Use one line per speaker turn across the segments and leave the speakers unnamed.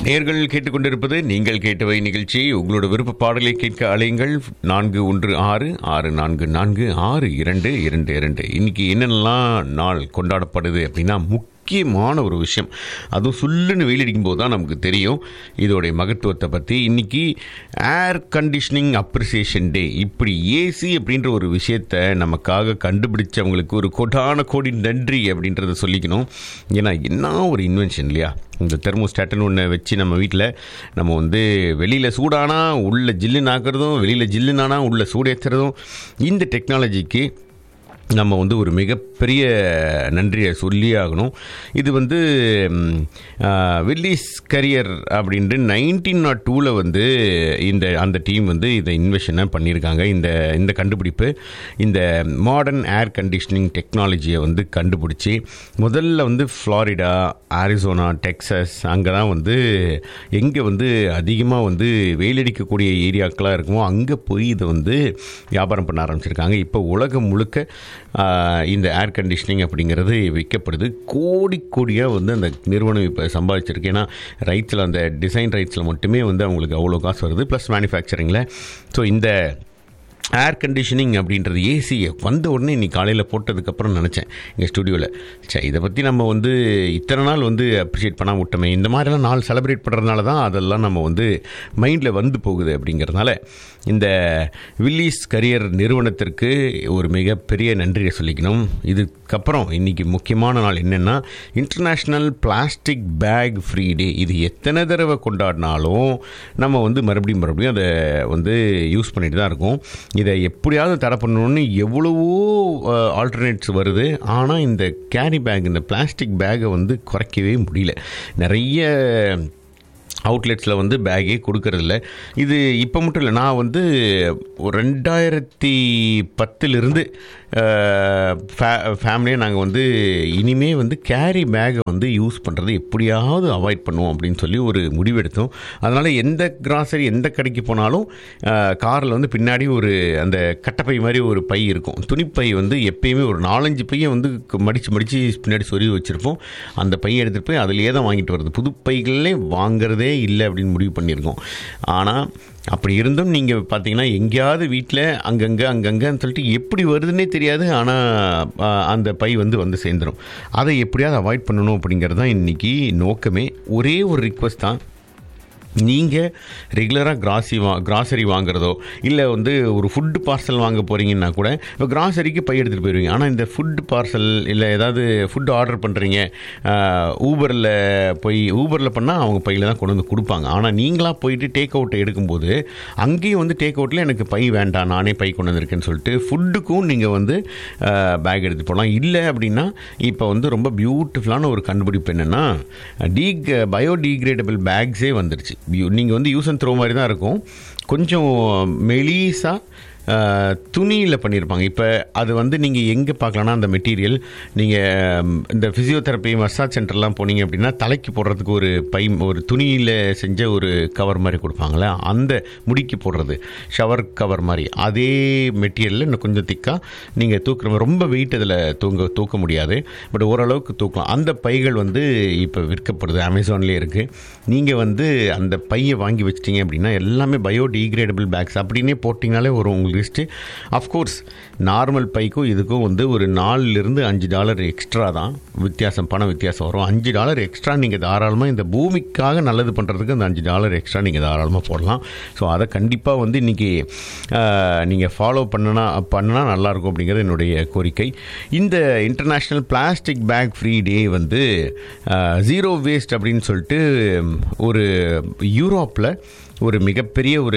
நேர்கள் கேட்டுக்கொண்டிருப்பது நீங்கள் கேட்டவை நிகழ்ச்சி உங்களோட விருப்ப பாடலை கேட்க அலையுங்கள் நான்கு ஒன்று ஆறு ஆறு நான்கு நான்கு ஆறு இரண்டு இரண்டு இரண்டு இன்னைக்கு என்னென்னலாம் நாள் கொண்டாடப்படுது அப்படின்னா முக்கியமான ஒரு விஷயம் அதுவும் சுல்லுன்னு வெயில் அடிக்கும்போது தான் நமக்கு தெரியும் இதோடைய மகத்துவத்தை பற்றி இன்னைக்கு ஏர் கண்டிஷனிங் அப்ரிசியேஷன் டே இப்படி ஏசி அப்படின்ற ஒரு விஷயத்தை நமக்காக கண்டுபிடிச்சவங்களுக்கு ஒரு கோடான கோடி நன்றி அப்படின்றத சொல்லிக்கணும் ஏன்னா என்ன ஒரு இன்வென்ஷன் இல்லையா இந்த தெர்மோஸ்டாட்னு ஒன்று வச்சு நம்ம வீட்டில் நம்ம வந்து வெளியில் சூடானா உள்ள ஜில்லுன்னு ஆக்குறதும் வெளியில் ஜில்லுனானா உள்ள சூடேற்றுறதும் இந்த டெக்னாலஜிக்கு நம்ம வந்து ஒரு மிகப்பெரிய நன்றியை சொல்லியே ஆகணும் இது வந்து ம், ஆ, வில்லிஸ் கரியர் அப்படின்ட்டு நைன்டீன் நாட் டூவில் வந்து இந்த அந்த டீம் வந்து இதை இன்வெஷனை பண்ணியிருக்காங்க இந்த இந்த கண்டுபிடிப்பு இந்த மாடர்ன் ஏர் கண்டிஷனிங் டெக்னாலஜியை வந்து கண்டுபிடிச்சி முதல்ல வந்து ஃப்ளாரிடா ஆரிசோனா டெக்சஸ் அங்கே தான் வந்து எங்கே வந்து அதிகமாக வந்து வெயிலடிக்கக்கூடிய ஏரியாக்களாக இருக்குமோ அங்கே போய் இதை வந்து வியாபாரம் பண்ண ஆரம்பிச்சிருக்காங்க இப்போ உலகம் முழுக்க ஆஹ், இந்த ஏர் கண்டிஷனிங் அப்படிங்கிறது விற்கப்படுது கோடி கோடியாக வந்து அந்த நிறுவனம் இப்போ சம்பாதிச்சிருக்கு ஏன்னா ரைட்ஸில் அந்த டிசைன் ரைட்ஸில் மட்டுமே வந்து அவங்களுக்கு அவ்வளோ காசு வருது ப்ளஸ் மேனுஃபேக்சரிங்கில் ஸோ இந்த ஏர் கண்டிஷனிங் அப்படின்றது ஏசியை வந்த உடனே இன்னைக்கு காலையில் போட்டதுக்கப்புறம் நினச்சேன் எங்கள் ஸ்டுடியோவில் சரி இதை பற்றி நம்ம வந்து இத்தனை நாள் வந்து அப்ரிஷியேட் பண்ணாம விட்டோமே இந்த மாதிரிலாம் நாள் செலிப்ரேட் பண்ணுறதுனால தான் அதெல்லாம் நம்ம வந்து மைண்டில் வந்து போகுது அப்படிங்கிறதுனால இந்த வில்லிஸ் கரியர் நிறுவனத்திற்கு ஒரு மிகப்பெரிய நன்றியை சொல்லிக்கணும் இதுக்கப்புறம் இன்னைக்கு முக்கியமான நாள் என்னென்னா international plastic bag free day இது எத்தனை தடவை கொண்டாடினாலும் நம்ம வந்து மறுபடியும் மறுபடியும் அதை வந்து யூஸ் பண்ணிட்டு தான் இருக்கோம் இதை எப்படியாவது தடை பண்ணணும்னு எவ்வளவோ ஆல்டர்னேட்ஸ் வருது ஆனால் இந்த கேரி பேக் இந்த பிளாஸ்டிக் பேக்கை வந்து குறைக்கவே முடியல நிறைய அவுட்லெட்ஸில் வந்து பேக்கே கொடுக்கறதில்ல இது இப்போ மட்டும் இல்லை நான் வந்து ஒரு ரெண்டாயிரத்தி பத்துலேருந்து ஃபேமிலியாக நாங்கள் வந்து இனிமே வந்து கேரி பேக்கை வந்து யூஸ் பண்ணுறது எப்படியாவது அவாய்ட் பண்ணுவோம் அப்படின்னு சொல்லி ஒரு முடிவெடுத்தோம் அதனால் எந்த கிராசரி எந்த கடைக்கு போனாலும் காரில் வந்து பின்னாடி ஒரு அந்த கட்டப்பை மாதிரி ஒரு பை இருக்கும் துணிப்பை வந்து எப்பயுமே ஒரு நாலஞ்சு பையை வந்து மடித்து மடித்து பின்னாடி சொருவி வச்சுருப்போம் அந்த பையை எடுத்துகிட்டு போய் அதிலேயே தான் வாங்கிட்டு வருது புது பைகளே வாங்குறதே இல்லை அப்படின்னு முடிவு பண்ணியிருக்கோம் ஆனால் அப்படி இருந்தும் நீங்கள் பார்த்தீங்கன்னா எங்கேயாவது வீட்டில் அங்கங்கே அங்கங்கன்னு சொல்லிட்டு எப்படி வருதுன்னே தெரியாது ஆனால் அந்த பை வந்து வந்து சேர்ந்துடும் அதை எப்படியாவது அவாய்ட் பண்ணணும் அப்படிங்கிறது தான் இன்றைக்கி நோக்கமே ஒரே ஒரு ரிக்வஸ்ட் தான் நீங்கள் ரெகுலராக கிராசி வா கிராசரி வாங்குறதோ இல்லை வந்து ஒரு ஃபுட்டு பார்சல் வாங்க போகிறீங்கன்னா கூட இப்போ கிராசரிக்கு பை எடுத்துகிட்டு போயிடுவீங்க ஆனால் இந்த ஃபுட் பார்சல் இல்லை ஏதாவது ஃபுட் ஆர்டர் பண்ணுறீங்க ஊபரில் போய் ஊபரில் பண்ணால் அவங்க பையில் தான் கொண்டு வந்து கொடுப்பாங்க ஆனால் நீங்களாக போயிட்டு டேக் அவுட் எடுக்கும்போது அங்கேயும் வந்து டேக் அவுட்டில் எனக்கு பை வேண்டாம் நானே பை கொண்டு வந்திருக்கேன்னு சொல்லிட்டு ஃபுட்டுக்கும் நீங்கள் வந்து பேக் எடுத்து போகலாம் இல்லை அப்படின்னா இப்போ வந்து ரொம்ப பியூட்டிஃபுல்லான ஒரு கண்டுபிடிப்பு என்னென்னா டீக் பயோடீக்ரேடபிள் பேக்ஸே வந்துருச்சு நீங்கள் வந்து யூஸ் அண்ட் த்ரோ மாதிரி தான் இருக்கும் கொஞ்சம் மெலீஸாக துணியில் பண்ணியிருப்பாங்க இப்போ அது வந்து நீங்கள் எங்கே பார்க்கலான்னா அந்த மெட்டீரியல் நீங்கள் இந்த ஃபிசியோதெரப்பி மசாஜ் சென்டர்லாம் போனீங்க அப்படின்னா தலைக்கு போடுறதுக்கு ஒரு பை ஒரு துணியில் செஞ்ச ஒரு கவர் மாதிரி கொடுப்பாங்களே அந்த முடிக்கு போடுறது ஷவர் கவர் மாதிரி அதே மெட்டீரியலில் இன்னும் கொஞ்சம் திக்காக நீங்கள் தூக்குற ரொம்ப வெயிட் அதில் தூங்க தூக்க முடியாது பட் ஓரளவுக்கு தூக்கலாம் அந்த பைகள் வந்து இப்போ விற்கப்படுது அமேசான்லேயே இருக்குது நீங்கள் வந்து அந்த பையை வாங்கி வச்சிட்டிங்க அப்படின்னா எல்லாமே பயோடிகிரேடபிள் பேக்ஸ் அப்படின்னே போட்டிங்கனாலே ஒரு உங்களுக்கு லிஸ்ட்டு அஃப்கோர்ஸ் நார்மல் பைக்கும் இதுக்கும் வந்து ஒரு நாலுலேருந்து அஞ்சு டாலர் எக்ஸ்ட்ரா தான் வித்தியாசம் பண வித்தியாசம் வரும் அஞ்சு டாலர் எக்ஸ்ட்ரா நீங்கள் தாராளமாக இந்த பூமிக்காக நல்லது பண்ணுறதுக்கு அந்த அஞ்சு டாலர் எக்ஸ்ட்ரா நீங்கள் தாராளமாக போடலாம் ஸோ அதை கண்டிப்பாக வந்து இன்றைக்கி நீங்கள் ஃபாலோ பண்ணனா பண்ணனா நல்லாயிருக்கும் அப்படிங்கிறது என்னுடைய கோரிக்கை இந்த international plastic bag free day வந்து ஜீரோ வேஸ்ட் அப்படின்னு சொல்லிட்டு ஒரு யூரோப்பில் ஒரு மிகப்பெரிய ஒரு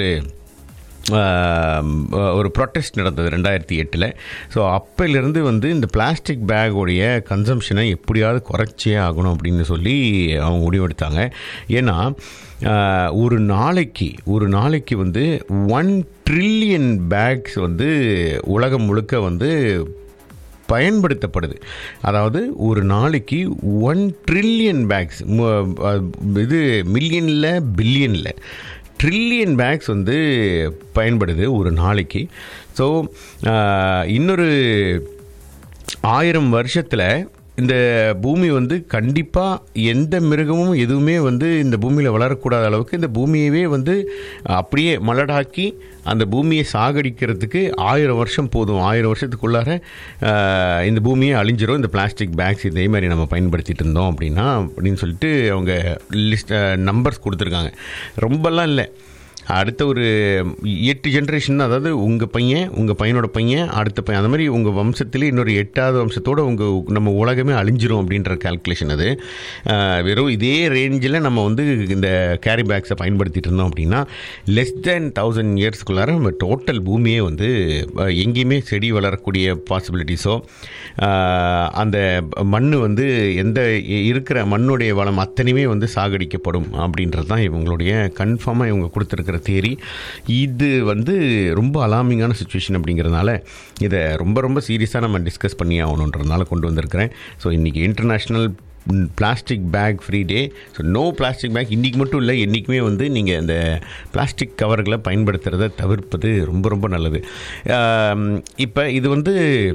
ஒரு ப்ரொட்டஸ்ட் நடந்தது ரெண்டாயிரத்தி எட்டில் ஸோ அப்போலேருந்து வந்து இந்த பிளாஸ்டிக் பேக்கோடைய கன்சம்ஷனை எப்படியாவது குறைச்சே ஆகணும் அப்படின்னு சொல்லி அவங்க முடிவெடுத்தாங்க ஏன்னா ஒரு நாளைக்கு ஒரு நாளைக்கு வந்து ஒன் ட்ரில்லியன் பேக்ஸ் வந்து உலகம் முழுக்க வந்து பயன்படுத்தப்படுது அதாவது ஒரு நாளைக்கு ஒன் ட்ரில்லியன் பேக்ஸ் இது மில்லியனில் பில்லியனில் ட்ரில்லியன் பேக்ஸ் வந்து பயன்படுது ஒரு நாளைக்கு ஸோ இன்னொரு ஆயிரம் வருஷத்தில் இந்த பூமி வந்து கண்டிப்பாக எந்த மிருகமும் எதுவுமே வந்து இந்த பூமியில் வளரக்கூடாத அளவுக்கு இந்த பூமியவே வந்து அப்படியே மலடாக்கி அந்த பூமியை சாகடிக்கிறதுக்கு ஆயிரம் வருஷம் போதும் ஆயிரம் வருஷத்துக்குள்ளார ஆஹ், இந்த பூமியே அழிஞ்சிரும் இந்த பிளாஸ்டிக் பேக்ஸ் இதே மாதிரி நம்ம பயன்படுத்திட்டு இருந்தோம் அப்படின்னா அப்படின்னு சொல்லிட்டு அவங்க லிஸ்ட் நம்பர்ஸ் கொடுத்துருக்காங்க ரொம்பலாம் இல்லை அடுத்த ஒரு எட்டு ஜென்ரேஷன் அதாவது உங்கள் பையன் உங்கள் பையனோட பையன் அடுத்த பையன் அந்த மாதிரி உங்கள் வம்சத்திலே இன்னொரு எட்டாவது வம்சத்தோட உங்கள் நம்ம உலகமே அழிஞ்சிரும் அப்படின்ற கால்குலேஷன் அது அஹ், வெறும் இதே ரேஞ்சில் நம்ம வந்து இந்த கேரி பேக்ஸை பயன்படுத்திட்டு இருந்தோம் அப்படின்னா லெஸ் தென் தௌசண்ட் இயர்ஸ்க்குள்ளார நம்ம டோட்டல் பூமியே வந்து அஹ், எங்கேயுமே செடி வளரக்கூடிய பாசிபிலிட்டிஸோ அந்த மண் வந்து எந்த இ- இருக்கிற மண்ணுடைய வளம் அத்தனையுமே வந்து சாகடிக்கப்படும் அப்படின்றது தான் இவங்களுடைய கன்ஃபார்மாக இவங்க கொடுத்துருக்கிற தேரி இது வந்து ரொம்ப அலாமிங்கான சுச்சுவேஷன் அப்படிங்கிறதுனால இதை ரொம்ப ரொம்ப சீரியஸாக நம்ம டிஸ்கஸ் பண்ணி ஆகணுன்றதுனால கொண்டு வந்திருக்கிறேன் ஸோ இன்றைக்கி international plastic bag free day so no plastic bag இன்றைக்கி மட்டும் இல்லை என்றைக்குமே வந்து நீங்கள் அந்த பிளாஸ்டிக் கவர்களை பயன்படுத்துகிறத தவிர்ப்பது ரொம்ப ரொம்ப நல்லது இப்போ இது வந்து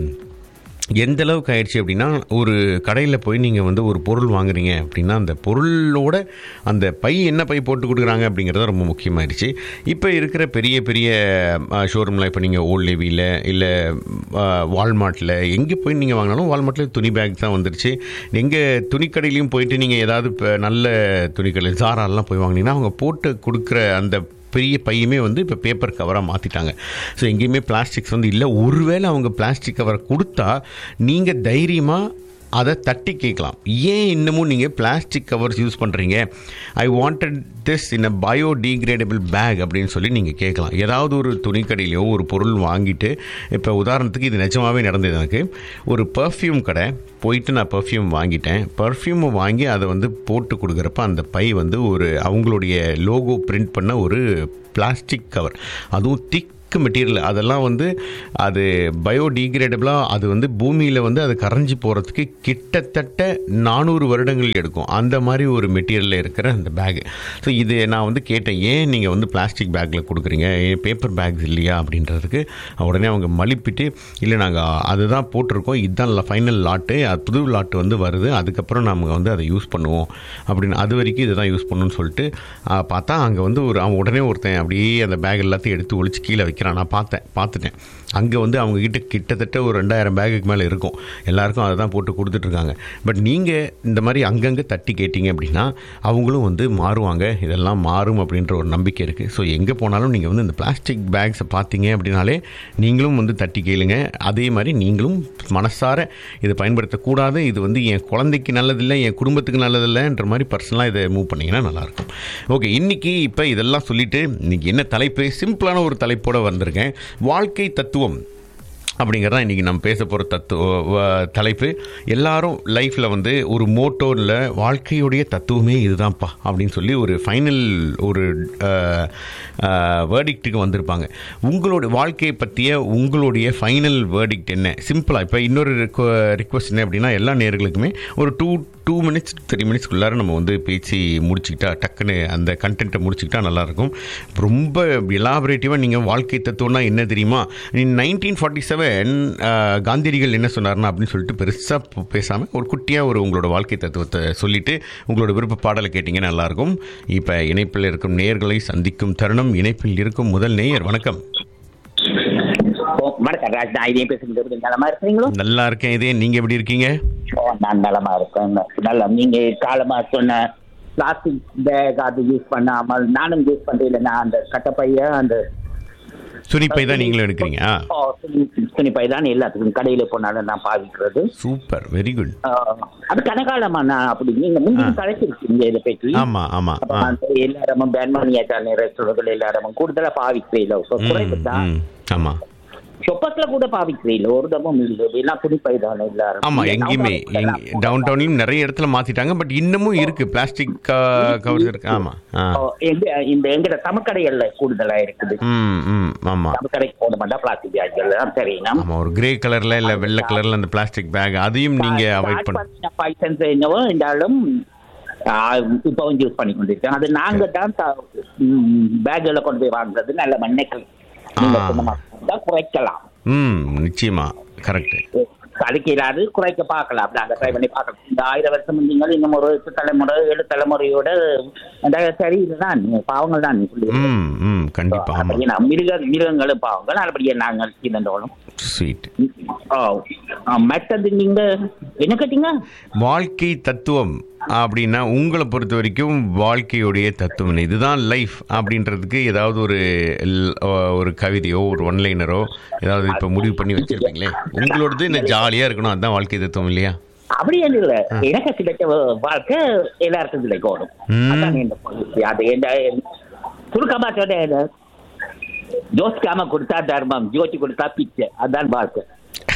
எந்த அளவுக்கு ஆயிடுச்சு அப்படின்னா ஒரு கடையில் போய் நீங்கள் வந்து ஒரு பொருள் வாங்குறீங்க அப்படின்னா அந்த பொருளோட அந்த பை என்ன பை போட்டு கொடுக்குறாங்க அப்படிங்கிறது ரொம்ப முக்கியமாயிருச்சு இப்போ இருக்கிற பெரிய பெரிய ஷோரூமில் இப்போ நீங்கள் ஓல்ட் லேவியில் இல்லை வால்மார்ட்டில் எங்கே போய் நீங்கள் வாங்கினாலும் வால்மார்ட்டில் துணி பேக் தான் வந்துருச்சு எங்கே துணிக்கடையிலையும் போயிட்டு நீங்கள் ஏதாவது இப்போ நல்ல துணிக்கடை ஜாராலாம் போய் வாங்கினீங்கன்னா அவங்க போட்டு கொடுக்குற அந்த பெரிய பையுமே வந்து இப்போ பேப்பர் கவராக மாற்றிட்டாங்க ஸோ எங்கேயுமே பிளாஸ்டிக்ஸ் வந்து இல்லை ஒருவேளை அவங்க பிளாஸ்டிக் கவரை கொடுத்தா நீங்கள் தைரியமாக அதை தட்டி கேட்கலாம் ஏன் இன்னமும் நீங்கள் பிளாஸ்டிக் கவர்ஸ் யூஸ் பண்ணுறீங்க I wanted this in a biodegradable bag அப்படின்னு சொல்லி நீங்கள் கேட்கலாம் ஏதாவது ஒரு துணிக்கடையிலையோ ஒரு பொருள் வாங்கிட்டு இப்போ உதாரணத்துக்கு இது நிஜமாகவே நடந்தது எனக்கு ஒரு பர்ஃப்யூம் கடை போயிட்டு நான் பர்ஃப்யூம் வாங்கிட்டேன் பர்ஃப்யூமை வாங்கி அதை வந்து போட்டு கொடுக்குறப்ப அந்த பை வந்து ஒரு அவங்களுடைய லோகோ பிரிண்ட் பண்ண ஒரு பிளாஸ்டிக் கவர் அதுவும் திக் மெட்டீரியல் அதெல்லாம் வந்து அது பயோடிகிரேடபிளாக அது வந்து பூமியில் வந்து அது கரைஞ்சி போகிறதுக்கு கிட்டத்தட்ட நானூறு வருடங்கள் எடுக்கும் அந்த மாதிரி ஒரு மெட்டீரியலில் இருக்கிற அந்த பேகு ஸோ இது நான் வந்து கேட்டேன் ஏன் நீங்கள் வந்து பிளாஸ்டிக் பேக்கில் கொடுக்குறீங்க ஏன் பேப்பர் பேக்ஸ் இல்லையா அப்படின்றதுக்கு உடனே அவங்க மலிப்பிட்டு இல்லை நாங்கள் அதுதான் போட்டிருக்கோம் இதுதான் ஃபைனல் லாட்டு அது புது லாட்டு வந்து வருது அதுக்கப்புறம் நம்ம வந்து அதை யூஸ் பண்ணுவோம் அப்படின்னு அது வரைக்கும் இதை தான் யூஸ் பண்ணணும்னு சொல்லிட்டு ஆ, பார்த்தா அங்கே வந்து ஒரு அவன் உடனே ஒருத்தன் அப்படியே அந்த பேக் எல்லாத்தையும் எடுத்து ஒழிச்சு கீழே வைக்கிறான் நான் பார்த்தேன் பார்த்துட்டேன் அங்கே வந்து அவங்க கிட்ட கிட்டத்தட்ட ஒரு ரெண்டாயிரம் பேகுக்கு மேலே இருக்கும் எல்லாருக்கும் அதை தான் போட்டு கொடுத்துட்ருக்காங்க பட் நீங்கள் இந்த மாதிரி அங்கங்கே தட்டி கேட்டிங்க அப்படின்னா அவங்களும் வந்து மாறுவாங்க இதெல்லாம் மாறும் அப்படின்ற ஒரு நம்பிக்கை இருக்குது ஸோ எங்கே போனாலும் நீங்கள் வந்து இந்த பிளாஸ்டிக் பேக்ஸை பார்த்தீங்க அப்படின்னாலே நீங்களும் வந்து தட்டி கேளுங்க அதே மாதிரி நீங்களும் மனசார இதை பயன்படுத்தக்கூடாது இது வந்து என் குழந்தைக்கு நல்லதில்லை என் குடும்பத்துக்கு நல்லதில்லைன்ற மாதிரி பர்சனலாக இதை மூவ் பண்ணிங்கன்னா நல்லாயிருக்கும் ஓகே இன்றைக்கி இப்போ இதெல்லாம் சொல்லிவிட்டு இன்றைக்கி என்ன தலைப்பு சிம்பிளான ஒரு தலைப்போடு வந்திருக்கேன் வாழ்க்கை தத்துவம் அப்படிங்கிறதான் இன்றைக்கி நம்ம பேச போகிற தத்துவ வ- தலைப்பு எல்லாரும் லைஃப்பில் வந்து ஒரு மோட்டோவில் வாழ்க்கையுடைய தத்துவமே இதுதான்ப்பா அப்படின்னு சொல்லி ஒரு ஃபைனல் ஒரு வேர்டிக்ட்டுக்கு வந்திருப்பாங்க உங்களோட வாழ்க்கையை பற்றிய உங்களுடைய ஃபைனல் வேர்டிக்ட் என்ன சிம்பிளாக இப்போ இன்னொரு ரிக்வஸ்ட் என்ன அப்படின்னா எல்லா நேர்களுக்குமே ஒரு டூ டூ மினிட்ஸ் த்ரீ மினிட்ஸ்க்குள்ளார நம்ம வந்து பேசி முடிச்சுக்கிட்டா டக்குன்னு அந்த கண்டென்ட்டை முடிச்சுக்கிட்டா நல்லாயிருக்கும் ரொம்ப எலாபரேட்டிவாக நீங்கள் வாழ்க்கை தத்துவம்னா என்ன தெரியுமா நைன்டீன் ஃபார்ட்டி செவன் காந்தியடிகள் என்ன சொன்னார்னா அப்படின்னு சொல்லிட்டு பெருசாக பேசாமல் ஒரு குட்டியாக ஒரு உங்களோட வாழ்க்கை தத்துவத்தை சொல்லிட்டு உங்களோட விருப்ப பாடலை கேட்டிங்கன்னா நல்லாயிருக்கும் இப்போ இணைப்பில் இருக்கும் நேயர்களை சந்திக்கும் தருணம் இணைப்பில் இருக்கும் முதல் நேயர் வணக்கம்
ஓ, வணக்கம் ராஜ் நான் இதே பேசுகிறது நலமா இருக்கிறீங்களோ
நல்லா இருக்கேன் இதே நீங்கள் எப்படி இருக்கீங்க
ஓ நான் நலமா இருக்கேன் நல்லா நீங்க காலமா சொன்ன பிளாஸ்டிக் பேக் அது யூஸ் பண்ணாமல் நானும் யூஸ் பண்றேன் நான் அந்த கட்டப்பைய அந்த
சுனிப்பை தான் நீங்களும் எடுக்கிறீங்க ஆ
ஓ, துணி- துணிப்பை தான் எல்லாத்துக்கும் கடையில போனாலும் நான் பாவிக்கிறது
சூப்பர் வெரி குட்
ஆ, அது கனகாலமா நான் அப்படி நீங்க முந்தி
ஆ.
கலைச்சிருக்கீங்க இதை பற்றி
ஆமாம் ஆமாம்
அப்ப
ஆ
அந்த எல்லாரமும் பேன்மானியாச்சான ரெஸ்டாரண்ட்கள் எல்லாரமும் கூடுதலா பாவிக்கிறீங்களோ குறைவு தான்
ம் ஆமாம்
சொப்பஸ்ல கூட பாவிக்கிறீங்களோ ஒரு தமும் இல்லை எல்லாம் துணிப்பை தானே எல்லாரும்
ஆமாம் எங்கேயுமே டவுன் டவுன்லையும் நிறைய இடத்துல மாற்றிட்டாங்க பட் இன்னமும் இருக்குது பிளாஸ்டிக் கவர்ஸ் இருக்கு ஆமாம் ஆ
ஓ, எங்க இந்த எங்கட தமிழ்கடைகள்ல கூடுதலா இருக்குது
ம் ம் ஆமாம்
தமிழ்கடைக்கு போட மாட்டா பிளாஸ்டிக் பேக்கள் தான் தெரியும்
ஆமாம் ஒரு கிரே கலரில் இல்லை வெள்ளை கலரில் அந்த பிளாஸ்டிக் பேக் அதையும் நீங்கள் அவாய்ட் பண்ண
ஃபைவ் சென்ஸ் என்னவோ என்றாலும் இப்பவும் யூஸ் பண்ணி கொண்டிருக்கேன் அது நாங்க தான் பேக்ல கொண்டு போய் வாங்குறது நல்ல மண்ணைகள் நீங்க
ஆ.
சொன்ன மாதிரி தான் குறைக்கலாம்
ம் நிச்சயமா கரெக்டு
கழிக்கிறாது குறைக்க பார்க்கலாம் நாங்க ட்ரை பண்ணி பார்க்கலாம் இந்த ஆயிரம் வருஷம் நீங்கள் இன்னும் ஒரு எட்டு தலைமுறை ஏழு தலைமுறையோட இந்த சரி இதுதான் பாவங்கள் தான் சொல்லி
ம் ம் கண்டிப்பா ஆமா
அப்படியே நான் மிருக மிருகங்களும் பாவங்கள் அப்படியே நாங்கள் இருந்தோம்
ஸ்வீட்
ஓ ஆ, மற்றது நீங்க என்ன கேட்டீங்க
வாழ்க்கை தத்துவம் அப்படின்னா உங்களை பொறுத்த வரைக்கும் வாழ்க்கையுடைய தத்துவம் என்ன? இதுதான் லைஃப் அப்படின்றதுக்கு ஏதாவது ஒரு ல்- ஒரு கவிதையோ ஒரு ஒன்லைனரோ ஏதாவது இப்போ முடிவு பண்ணி வச்சிருப்பீங்களே உங்களோடது என்ன ஜாலியாக இருக்கணும் அதுதான் வாழ்க்கை தத்துவம் இல்லையா
அப்படி என்ன இல்ல எனக்கு கிடைச்ச வாழ்க்கை எல்லாருக்கும் கிடைக்கணும்
ம்.
அதான் என்ன policy. அது என்ன சுருக்கமா சொன்ன ஜோசிக்காம கொடுத்தா தர்மம் ஜோசி கொடுத்தா பிச்சை அதான் வாழ்க்கை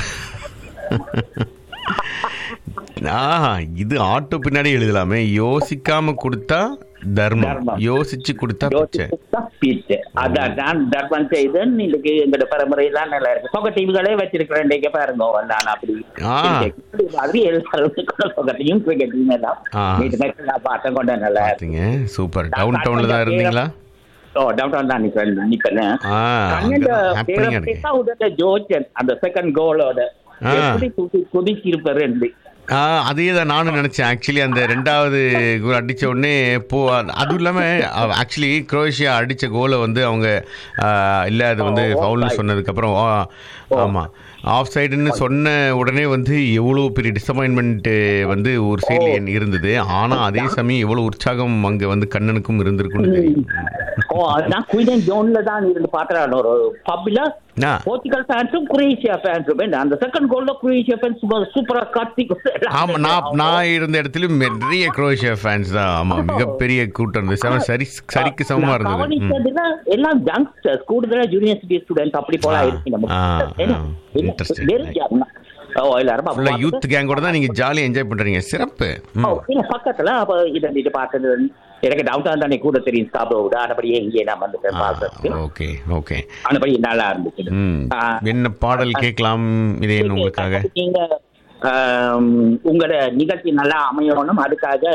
ஆஹா இது ஆட்டோ பின்னாடி எழுதலாமே யோசிக்காம கொடுத்தா தர்மம்
தர்மம்.
யோசிச்சு கொடுத்தா
ஜோசி
பிச்சை
கொடுத்தா பிச்சை அதான் நான் தர்மம் செய்தேன் இன்னைக்கு எங்களோட பரம்பரையெல்லாம் நல்லா இருக்கு சொக டிவிகளே வச்சிருக்கிறேன் இன்றைக்கு பாருங்க நான் அப்படி
ஆ.
இப்படி மாதிரி எல்லாரும் சொகத்தையும் கிரிக்கெட்டையும் எல்லாம்
ஆ.
நேற்று மேட்ச் நான் பார்த்தேன் கொண்டேன் நல்லா
பார்த்தீங்க சூப்பர் டவுன் டவுன்ல தான் இருந்தீங்களா
ஓ டவுன் டவுன் தான் நிப்பேன் நிப்பேன்
ஆ ஹாப்பினிங்காக இருக்கு
ஜோர்ஜன் அந்த செகண்ட் கோலோட
ஆ.
எப்படி குதி குதிச்சிருப்பாரு என்று
ஆ அதே தான் நானும் நினச்சேன் ஆக்சுவலி அந்த ரெண்டாவது கோல் அடித்த உடனே போ அதுவும் இல்லாமல் ஆக்சுவலி குரோஷியா அடித்த கோலை வந்து அவங்க இல்லை அது வந்து
ஓ,
ஃபவுல்னு
offside.
சொன்னதுக்கப்புறம் ஆமாம் ஆஃப் சைடுன்னு சொன்ன உடனே வந்து எவ்வளோ பெரிய டிசப்பாயின்மெண்ட் வந்து ஒரு சைடில் இருந்தது ஆனால் அதே சமயம் எவ்வளோ உற்சாகம் அங்கே வந்து கண்ணனுக்கும் இருந்திருக்குன்னு தெரியும்
ஓ அதுதான் குயிடன் ஜோன்ல தான் இருந்து பாக்குறாரு ஒரு பப்ல
ஆ
போர்ச்சுகல் ஃபேன்ஸும் குரேஷியா ஃபேன்ஸும் அந்த செகண்ட் கோல்ல குரேஷியா ஃபேன்ஸ் சூப்பரா காத்தி
ஆமாம் நான் நான் இருந்த இடத்துலையும் நிறைய குரோஷியா ஃபேன்ஸ் தான் ஆமாம் மிகப்பெரிய கூட்டம் இருந்தது செம சரி சரிக்கு சமமாக
நான்
இருந்தது ம்.
கவனிச்சதுல எல்லாம் யங்ஸ்டர்ஸ் கூடுதலா யூனிவர்சிட்டி ஸ்டூடெண்ட் அப்படி போல
ஆ,
இருக்கு நம்ம
ஆ,
என்ன?
ஆ,
என்ன?
interesting.
நெருங்கி அண்ணா. ஓ எல்லாரும்
ஃபுல்லா
அப்ப
யூத் கேங்கோட தான் நீங்க ஜாலியா என்ஜாய் பண்றீங்க சிறப்பு ம்.
ஓ, இல்ல பக்கத்துல அப்ப இதை பார்த்தது எனக்கு டவுன் டவுன் தானே கூட தெரியும் சாப்பிட விட ஆனபடியே இங்கே நான் வந்துட்டேன்
ஆ,
பார்க்கறதுக்கு
ஓகே ஓகே
ஆனபடி நல்லா இருந்துச்சு
ம்
ஆ.
என்ன பாடல் கேட்கலாம் இதே உங்களுக்காக
நீங்க ஆம், உங்களோட நிகழ்ச்சி நல்லா அமையணும் அதுக்காக